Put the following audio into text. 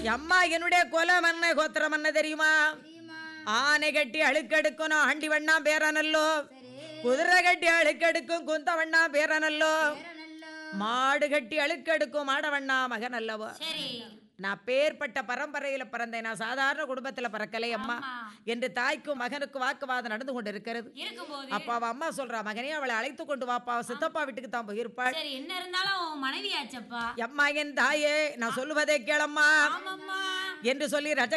அம்மா என்னுடைய குலம் என்ன கோத்திரம் என்ன தெரியுமா தெரியுமா ஆனை கட்டி அழுக்கெடுக்கணும் ஆண்டி வண்ணா பேரனல்லோ சரி குதிரை கட்டி அழுக்கெடுக்கும் குந்தவண்ணா பேரனல்லோ வேற நல்ல மாடு கட்டி அழுக்கெடுக்கும் மாடவண்ணா மகன் அல்லவோ சரி நான் பேர்பட்ட பரம்பரையில பிறந்தேன் நான் சாதாரண குடும்பத்துல பிறக்கலை அம்மா ஆமா. என்று தாய்க்கும் மகனுக்கு வாக்குவாதம் நடந்து கொண்டு இருக்கிறது இருக்கும்போது அப்ப அவ அம்மா சொல்றா மகனே அவளை அழைத்து கொண்டு வாப்பா அவ சித்தப்பா வீட்டுக்கு தான் போயிருப்பாள் சரி என்ன இருந்தாலும் உன் மனைவி ஆச்சப்பா எம்மா என் தாயே நான் சொல்லுவதே கேளம்மா ஆமாம்மா என்று சொல்லி ரஜ